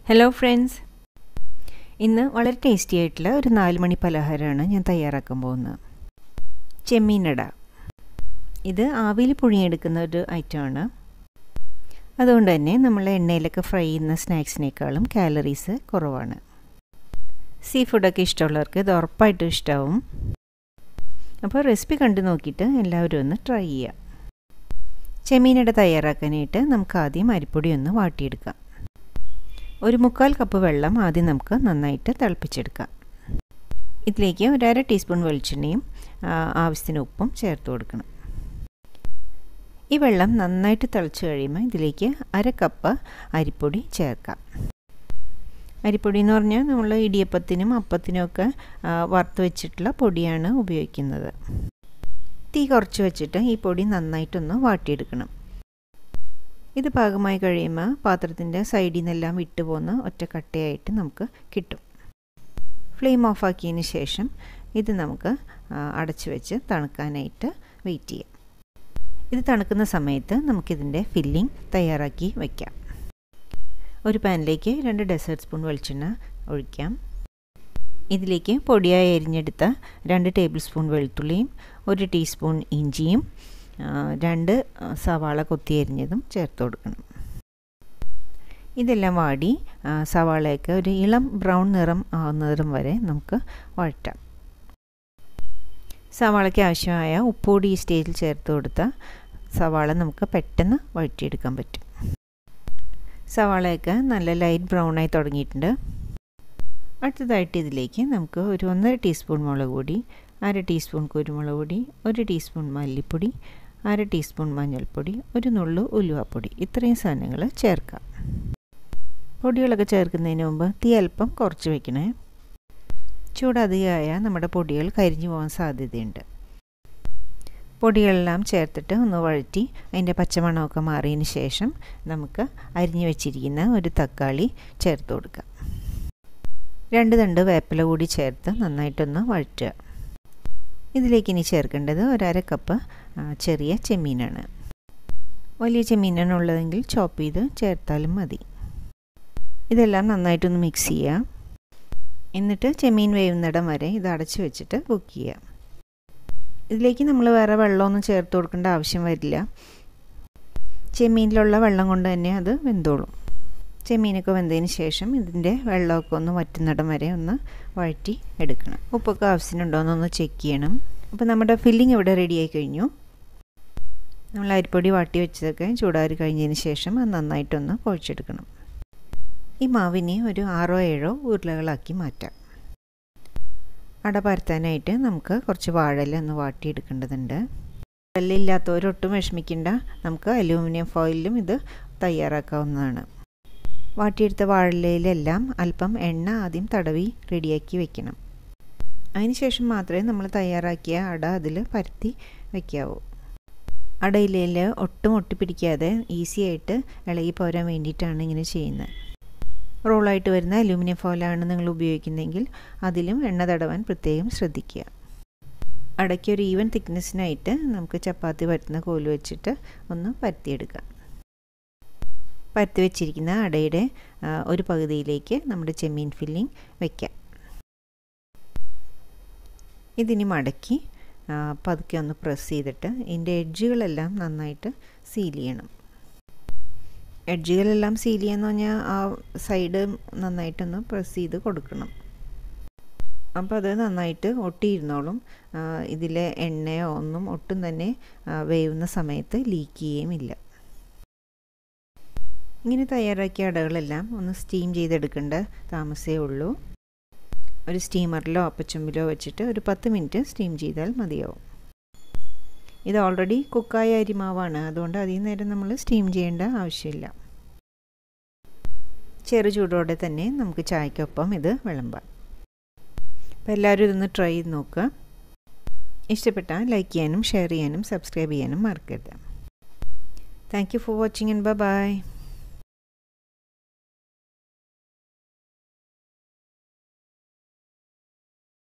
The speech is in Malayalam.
ഹലോ ഫ്രണ്ട്സ് ഇന്ന് വളരെ ടേസ്റ്റി ആയിട്ടുള്ള ഒരു നാല് മണി പലഹാരമാണ് ഞാൻ തയ്യാറാക്കാൻ പോകുന്നത് ചെമ്മീനട ഇത് ആവിയിൽ പുഴിയെടുക്കുന്ന ഒരു ഐറ്റമാണ് അതുകൊണ്ട് തന്നെ നമ്മൾ എണ്ണയിലൊക്കെ ഫ്രൈ ചെയ്യുന്ന സ്നാക്സിനേക്കാളും കാലറീസ് കുറവാണ് സീ ഫുഡൊക്കെ ഇഷ്ടമുള്ളവർക്ക് ഇത് ഉറപ്പായിട്ടും ഇഷ്ടമാവും അപ്പോൾ റെസിപ്പി കണ്ടു നോക്കിയിട്ട് എല്ലാവരും ഒന്ന് ട്രൈ ചെയ്യുക ചെമ്മീനട തയ്യാറാക്കാനായിട്ട് നമുക്ക് ആദ്യം അരിപ്പൊടി ഒന്ന് വാട്ടിയെടുക്കാം ഒരു മുക്കാൽ കപ്പ് വെള്ളം ആദ്യം നമുക്ക് നന്നായിട്ട് തിളപ്പിച്ചെടുക്കാം ഇതിലേക്ക് ഒരു അര ടീസ്പൂൺ വെളിച്ചെണ്ണയും ആവശ്യത്തിന് ഉപ്പും ചേർത്ത് കൊടുക്കണം ഈ വെള്ളം നന്നായിട്ട് തിളച്ച് കഴിയുമ്പോൾ ഇതിലേക്ക് അര കപ്പ് അരിപ്പൊടി ചേർക്കാം അരിപ്പൊടി എന്ന് പറഞ്ഞാൽ നമ്മൾ ഇടിയപ്പത്തിനും അപ്പത്തിനും ഒക്കെ വറുത്ത് വെച്ചിട്ടുള്ള പൊടിയാണ് ഉപയോഗിക്കുന്നത് തീ കുറച്ച് വെച്ചിട്ട് ഈ പൊടി നന്നായിട്ടൊന്ന് വാട്ടിയെടുക്കണം ഇത് പാകമായി കഴിയുമ്പോൾ പാത്രത്തിൻ്റെ സൈഡിൽ നിന്നെല്ലാം വിട്ടുപോകുന്ന ഒറ്റ കട്ടയായിട്ട് നമുക്ക് കിട്ടും ഫ്ലെയിം ഓഫാക്കിയതിന് ശേഷം ഇത് നമുക്ക് അടച്ചു വെച്ച് തണുക്കാനായിട്ട് വെയിറ്റ് ചെയ്യാം ഇത് തണുക്കുന്ന സമയത്ത് നമുക്കിതിൻ്റെ ഫില്ലിംഗ് തയ്യാറാക്കി വയ്ക്കാം ഒരു പാനിലേക്ക് രണ്ട് ഡെസേർട്ട് സ്പൂൺ വെളിച്ചെണ്ണ ഒഴിക്കാം ഇതിലേക്ക് പൊടിയായി അരിഞ്ഞെടുത്ത രണ്ട് ടേബിൾ സ്പൂൺ വെളുത്തുള്ളിയും ഒരു ടീസ്പൂൺ ഇഞ്ചിയും രണ്ട് സവാള കൊത്തി അരിഞ്ഞതും ചേർത്ത് കൊടുക്കണം ഇതെല്ലാം വാടി സവാളയൊക്കെ ഒരു ഇളം ബ്രൗൺ നിറം ആവുന്നതും വരെ നമുക്ക് വഴറ്റാം സവാളയ്ക്ക് ആവശ്യമായ ഉപ്പുകൂടി ഈ സ്റ്റേജിൽ ചേർത്ത് കൊടുത്താൽ സവാള നമുക്ക് പെട്ടെന്ന് വഴറ്റിയെടുക്കാൻ പറ്റും സവാളയൊക്കെ നല്ല ലൈറ്റ് ബ്രൗൺ ആയി തുടങ്ങിയിട്ടുണ്ട് അടുത്തതായിട്ട് ഇതിലേക്ക് നമുക്ക് ഒരു ഒന്നര ടീസ്പൂൺ മുളക് പൊടി അര ടീസ്പൂൺ കുരുമുളക് പൊടി ഒരു ടീസ്പൂൺ മല്ലിപ്പൊടി അര ടീസ്പൂൺ മഞ്ഞൾപ്പൊടി ഒരു നുള്ളു ഉലുവാപ്പൊടി ഇത്രയും സാധനങ്ങൾ ചേർക്കാം പൊടികളൊക്കെ ചേർക്കുന്നതിന് മുമ്പ് തീ അല്പം കുറച്ച് വയ്ക്കണേ ചൂടധികമായ നമ്മുടെ പൊടികൾ കരിഞ്ഞു പോകാൻ സാധ്യതയുണ്ട് പൊടികളെല്ലാം ചേർത്തിട്ട് ഒന്ന് വഴറ്റി അതിൻ്റെ പച്ചമണമൊക്കെ മാറിയതിന് ശേഷം നമുക്ക് അരിഞ്ഞു വെച്ചിരിക്കുന്ന ഒരു തക്കാളി ചേർത്ത് കൊടുക്കാം രണ്ട് തണ്ട് വേപ്പില കൂടി ചേർത്ത് നന്നായിട്ടൊന്ന് വഴറ്റുക ഇതിലേക്ക് ഇനി ചേർക്കേണ്ടത് ഒരര കപ്പ് ചെറിയ ചെമ്മീനാണ് വലിയ ചെമ്മീനാണ് ഉള്ളതെങ്കിൽ ചോപ്പ് ചെയ്ത് ചേർത്താലും മതി ഇതെല്ലാം നന്നായിട്ടൊന്ന് മിക്സ് ചെയ്യുക എന്നിട്ട് ചെമ്മീൻ വേവുന്നിടം വരെ ഇത് അടച്ചു വെച്ചിട്ട് കുക്ക് ചെയ്യുക ഇതിലേക്ക് നമ്മൾ വേറെ വെള്ളമൊന്നും ചേർത്ത് കൊടുക്കേണ്ട ആവശ്യം വരില്ല ചെമ്മീനിലുള്ള വെള്ളം കൊണ്ട് തന്നെ അത് വെന്തോളും ചെമ്മീനൊക്കെ വെന്തതിന് ശേഷം ഇതിൻ്റെ വെള്ളമൊക്കെ ഒന്ന് വറ്റുന്നിടം വരെ ഒന്ന് വഴറ്റി എടുക്കണം ഉപ്പൊക്കെ ആവശ്യത്തിനുണ്ടോ എന്നൊന്ന് ചെക്ക് ചെയ്യണം അപ്പോൾ നമ്മുടെ ഫില്ലിംഗ് ഇവിടെ റെഡിയായി കഴിഞ്ഞു നമ്മൾ അരിപ്പൊടി വാട്ടി വെച്ചതൊക്കെ ചൂടാറി കഴിഞ്ഞതിന് ശേഷം അത് നന്നായിട്ടൊന്ന് കുഴച്ചെടുക്കണം ഈ മാവിനെ ഒരു ആറോ ഏഴോ ഉരുളകളാക്കി മാറ്റാം അട പരത്താനായിട്ട് നമുക്ക് കുറച്ച് വാഴല ഒന്ന് വാട്ടിയെടുക്കേണ്ടതുണ്ട് വെള്ളമില്ലാത്തവരൊട്ടും വിഷമിക്കേണ്ട നമുക്ക് അലൂമിനിയം ഫോയിലും ഇത് തയ്യാറാക്കാവുന്നതാണ് വാട്ടിയെടുത്ത വാഴയിലെല്ലാം അല്പം എണ്ണ ആദ്യം തടവി റെഡിയാക്കി വെക്കണം അതിനുശേഷം മാത്രമേ നമ്മൾ തയ്യാറാക്കിയ അട അതിൽ പരത്തി വയ്ക്കാവൂ അടയിലയിൽ ഒട്ടും ഒട്ടിപ്പിടിക്കാതെ ഈസി ആയിട്ട് ഇളകി പോരാൻ വേണ്ടിയിട്ടാണ് ഇങ്ങനെ ചെയ്യുന്നത് റോളായിട്ട് വരുന്ന അലൂമിനിയം ഫോയിലാണ് നിങ്ങൾ ഉപയോഗിക്കുന്നതെങ്കിൽ അതിലും എണ്ണ തടവാൻ പ്രത്യേകം ശ്രദ്ധിക്കുക അടയ്ക്ക് ഒരു ഈവൻ തിക്നെസ്സിനായിട്ട് നമുക്ക് ചപ്പാത്തി പരത്തുന്ന കോല് വെച്ചിട്ട് ഒന്ന് പരത്തിയെടുക്കാം പരത്തി വെച്ചിരിക്കുന്ന അടയുടെ ഒരു പകുതിയിലേക്ക് നമ്മുടെ ചെമ്മീൻ ഫില്ലിംഗ് വയ്ക്കാം ഇതിനി മടക്കി പതുക്കെ ഒന്ന് പ്രസ് ചെയ്തിട്ട് ഇതിൻ്റെ എഡ്ജുകളെല്ലാം നന്നായിട്ട് സീൽ ചെയ്യണം എഡ്ജുകളെല്ലാം സീൽ ചെയ്യാന്ന് പറഞ്ഞാൽ ആ സൈഡ് നന്നായിട്ടൊന്ന് പ്രസ് ചെയ്ത് കൊടുക്കണം അപ്പോൾ അത് നന്നായിട്ട് ഒട്ടിയിരുന്നോളും ഇതിലെ എണ്ണയോ ഒന്നും ഒട്ടും തന്നെ വേവുന്ന സമയത്ത് ലീക്ക് ചെയ്യുകയുമില്ല ഇങ്ങനെ തയ്യാറാക്കിയ അടകളെല്ലാം ഒന്ന് സ്റ്റീം ചെയ്തെടുക്കേണ്ട താമസമേ ഉള്ളൂ ഒരു സ്റ്റീമറിലോ അപ്പച്ചമ്പിലോ വെച്ചിട്ട് ഒരു പത്ത് മിനിറ്റ് സ്റ്റീം ചെയ്താൽ മതിയാവും ഇത് ഓൾറെഡി കുക്കായ അരിമാവാണ് അതുകൊണ്ട് അധികം നേരം നമ്മൾ സ്റ്റീം ചെയ്യേണ്ട ആവശ്യമില്ല ചെറു ചൂടോടെ തന്നെ നമുക്ക് ചായക്കൊപ്പം ഇത് വിളമ്പാം അപ്പോൾ എല്ലാവരും ഇതൊന്ന് ട്രൈ ചെയ്ത് നോക്കുക ഇഷ്ടപ്പെട്ടാൽ ലൈക്ക് ചെയ്യാനും ഷെയർ ചെയ്യാനും സബ്സ്ക്രൈബ് ചെയ്യാനും മറക്കരുത് thank you for watching and by